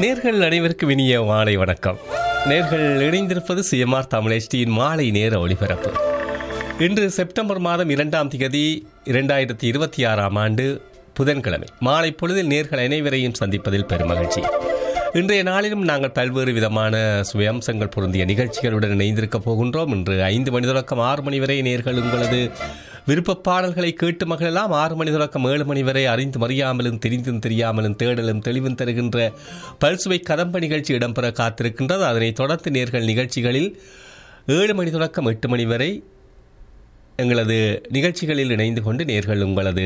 நேர்கள் அனைவருக்கும் இனிய மாலை வணக்கம் நேர்கள் இணைந்திருப்பது சிஎம்ஆர் தமிழ் HDயின் மாலை நேர ஒளிபரப்பு இன்று செப்டம்பர் மாதம் இரண்டாம் திகதி இரண்டாயிரத்தி இருபத்தி ஆறாம் ஆண்டு புதன்கிழமை மாலை பொழுதில் நேர்கள் அனைவரையும் சந்திப்பதில் பெருமகிழ்ச்சி இன்றைய நாளிலும் நாங்கள் பல்வேறு விதமான சுயம்சங்கள் பொருந்திய நிகழ்ச்சிகளுடன் இணைந்திருக்கப் போகின்றோம் இன்று ஐந்து மணி தொடக்கம் ஆறு மணி வரை நேர்கள் உங்களது விருப்ப பாடல்களை கேட்டு மகளெல்லாம் ஆறு மணி தொடக்கம் ஏழு மணி வரை அறிந்தும் அறியாமலும் தெரிந்தும் தெரியாமலும் தேடலும் தெளிவும் தருகின்ற பல்சுவை கதம்ப நிகழ்ச்சி இடம்பெற காத்திருக்கின்றது அதனைத் தொடர்ந்து நேர்கள் நிகழ்ச்சிகளில் ஏழு மணி தொடக்கம் எட்டு மணி வரை எங்களது நிகழ்ச்சிகளில் இணைந்து கொண்டு நேர்கள் உங்களது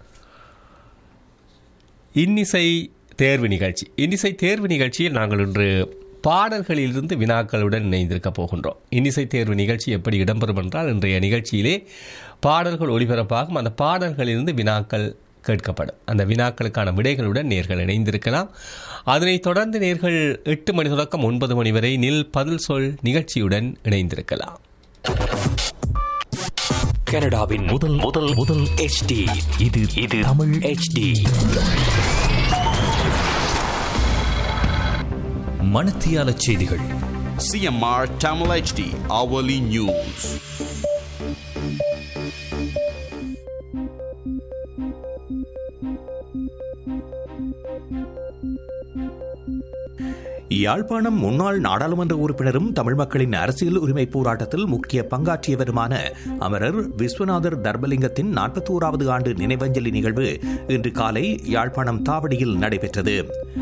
இன்னிசை தேர்வு நிகழ்ச்சி இன்னிசை தேர்வு நிகழ்ச்சியில் நாங்கள் இன்று பாடல்களிலிருந்து வினாக்களுடன் இணைந்திருக்க போகின்றோம் இன்னிசை தேர்வு நிகழ்ச்சி எப்படி இடம்பெறும் என்றால் இன்றைய நிகழ்ச்சியிலே பாடல்கள் ஒளிபரப்பாகும் அந்த பாடல்களிலிருந்து வினாக்கள் கேட்கப்படும் அந்த வினாக்களுக்கான விடைகளுடன் நேர்கள் இணைந்திருக்கலாம் அதனைத் தொடர்ந்து நேர்கள் எட்டு மணி தொடக்கம் ஒன்பது மணி வரை நில் பதில் சொல் நிகழ்ச்சியுடன் இணைந்திருக்கலாம் கனடாவின் முதல் முதல் முதல் HD இது இது தமிழ் HD மணத்தியால செய்திகள் CMR Tamil HD hourly news. Yazhpanam முன்னாள் நாடாளுமன்ற உறுப்பினரும் தமிழ் மக்களின் அரசியல் உரிமை போராட்டத்தில் முக்கிய பங்காற்றியவருமான அமரர் விஸ்வநாதர் தர்மலிங்கத்தின் நாற்பத்தோராவது ஆண்டு நினைவஞ்சலி நிகழ்வு இன்று காலை யாழ்ப்பாணம் தாவடியில் நடைபெற்றது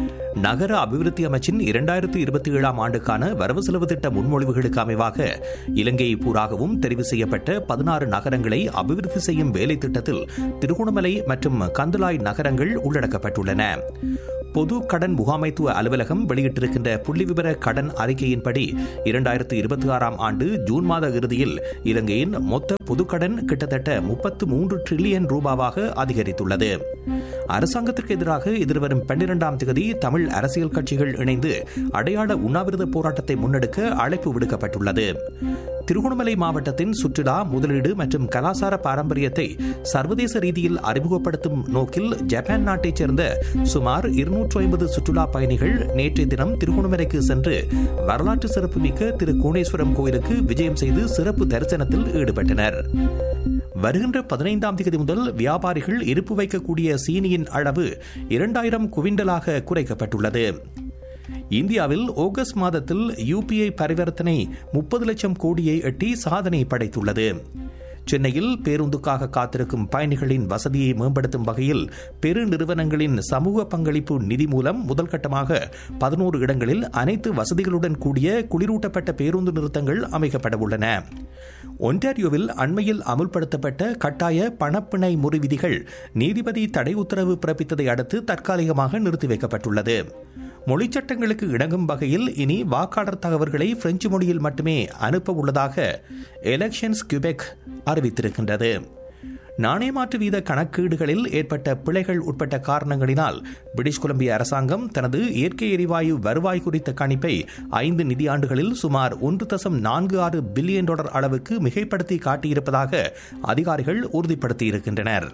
நகர அபிவிருத்தி அமைச்சின் இரண்டாயிரத்தி இருபத்தி ஏழாம் ஆண்டுக்கான வரவு செலவு திட்ட முன்மொழிவுகளுக்கு அமைவாக இலங்கை பூராகவும் தெரிவு செய்யப்பட்ட பதினாறு நகரங்களை அபிவிருத்தி செய்யும் வேலை திட்டத்தில் திருகோணமலை மற்றும் கந்தலாய் நகரங்கள் உள்ளடக்கப்பட்டுள்ளன பொது கடன் முகாமைத்துவ அலுவலகம் வெளியிட்டிருக்கின்ற புள்ளிவிவர கடன் அறிக்கையின்படி இரண்டாயிரத்து இருபத்தி ஆறாம் ஆண்டு ஜூன் மாத இறுதியில் இலங்கையின் மொத்த பொதுக்கடன் கிட்டத்தட்ட முப்பத்து மூன்று டிரில்லியன் ரூபாவாக அதிகரித்துள்ளது அரசாங்கத்திற்கு எதிராக எதிர்வரும் பன்னிரெண்டாம் தேதி தமிழ் அரசியல் கட்சிகள் இணைந்து அடையாள உண்ணாவிரத போராட்டத்தை முன்னெடுக்க அழைப்பு விடுக்கப்பட்டுள்ளது திருகோணமலை மாவட்டத்தின் சுற்றுலா முதலீடு மற்றும் கலாசார பாரம்பரியத்தை சர்வதேச ரீதியில் அறிமுகப்படுத்தும் நோக்கில் ஜப்பான் நாட்டைச் சேர்ந்த சுமார் இருநூற்று ஐம்பது சுற்றுலா பயணிகள் நேற்றைய தினம் திருகோணமலைக்கு சென்று வரலாற்று சிறப்புமிக்க திரு கோணேஸ்வரம் கோயிலுக்கு விஜயம் செய்து சிறப்பு தரிசனத்தில் ஈடுபட்டனர் வருகின்ற பதினைந்தாம் தேதி முதல் வியாபாரிகள் இருப்பு வைக்கக்கூடிய சீனியின் அளவு இரண்டாயிரம் குவிண்டலாக குறைக்கப்பட்டுள்ளது இந்தியாவில் ஆகஸ்ட் மாதத்தில் யூபிஐ பரிவர்த்தனை முப்பது லட்சம் கோடியை எட்டி சாதனை படைத்துள்ளது சென்னையில் பேருந்துக்காக காத்திருக்கும் பயணிகளின் வசதியை மேம்படுத்தும் வகையில் பெரு நிறுவனங்களின் சமூக பங்களிப்பு நிதி மூலம் முதல் கட்டமாக பதினோரு இடங்களில் அனைத்து வசதிகளுடன் கூடிய குளிரூட்டப்பட்ட பேருந்து நிறுத்தங்கள் அமைக்கப்பட உள்ளன ஒன்டாரியோவில் அண்மையில் அமுல்படுத்தப்பட்ட கட்டாய பணப்பிணை முறை விதிகள் நீதிபதி தடை உத்தரவு பிறப்பித்ததை அடுத்து தற்காலிகமாக நிறுத்தி வைக்கப்பட்டுள்ளது மொழிச்சட்டங்களுக்கு இணங்கும் வகையில் இனி வாக்காளர் தகவல்களை பிரெஞ்சு மொழியில் மட்டுமே அனுப்ப உள்ளதாக எலெக்ஷன்ஸ் கியூபெக் அறிவித்திருக்கின்றது நாணயமாற்று வீத கணக்கீடுகளில் ஏற்பட்ட பிழைகள் உட்பட்ட காரணங்களினால் பிரிட்டிஷ் கொலம்பிய அரசாங்கம் தனது இயற்கை எரிவாயு வருவாய் குறித்த கணிப்பை ஐந்து நிதியாண்டுகளில் சுமார் ஒன்று தசம் நான்கு ஆறு பில்லியன் டாலர் அளவுக்கு மிகைப்படுத்தி காட்டியிருப்பதாக அதிகாரிகள் உறுதிப்படுத்தியிருக்கின்றனர்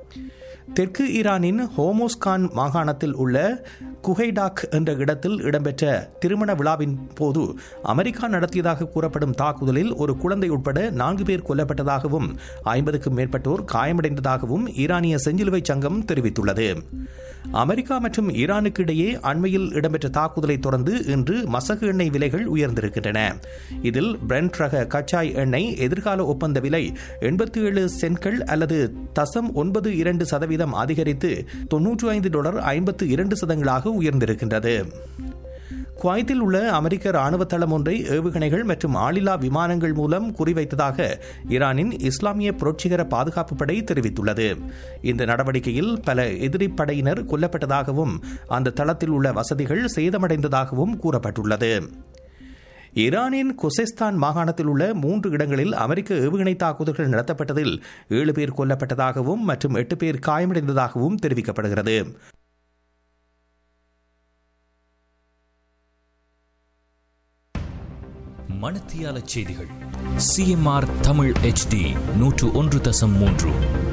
தெற்கு ஈரானின் ஹோமோஸ்கான் மாகாணத்தில் உள்ள குஹைடாக் என்ற இடத்தில் இடம்பெற்ற திருமண விழாவின் போது அமெரிக்கா நடத்தியதாக கூறப்படும் தாக்குதலில் ஒரு குழந்தை உட்பட நான்கு பேர் கொல்லப்பட்டதாகவும் ஐம்பதுக்கும் மேற்பட்டோர் காயமடைந்ததாகவும் ஈரானிய செஞ்சிலுவை சங்கம் தெரிவித்துள்ளது அமெரிக்கா மற்றும் ஈரானுக்கு இடையே அண்மையில் இடம்பெற்ற தாக்குதலை தொடர்ந்து இன்று மசகு எண்ணெய் விலைகள் உயர்ந்திருக்கின்றன இதில் பிரெண்ட் ரக கச்சாய் எண்ணெய் எதிர்கால ஒப்பந்த விலை எண்பத்தி ஏழு சென்ட்கள் அல்லது தசம் ஒன்பது இரண்டு சதவீதம் அதிகரித்து தொன்னூற்று ஐந்து டாலர் ஐம்பத்து இரண்டு சதங்களாக உயர்ந்திருக்கின்றது குவைத்தில் உள்ள அமெரிக்க ராணுவ தளம் ஒன்றை ஏவுகணைகள் மற்றும் ஆளில்லா விமானங்கள் மூலம் குறிவைத்ததாக ஈரானின் இஸ்லாமிய புரட்சிகர பாதுகாப்பு படை தெரிவித்துள்ளது இந்த நடவடிக்கையில் பல எதிரி படையினர் கொல்லப்பட்டதாகவும் அந்த தளத்தில் உள்ள வசதிகள் சேதமடைந்ததாகவும் கூறப்பட்டுள்ளது ஈரானின் குசெஸ்தான் மாகாணத்தில் உள்ள மூன்று இடங்களில் அமெரிக்க ஏவுகணை தாக்குதல்கள் நடத்தப்பட்டதில் ஏழு பேர் கொல்லப்பட்டதாகவும் மற்றும் எட்டு பேர் காயமடைந்ததாகவும் தெரிவிக்கப்படுகிறது மணத்தியால செய்திகள் சிஎம்ஆர் தமிழ் HD நூற்று ஒன்று தசம் மூன்று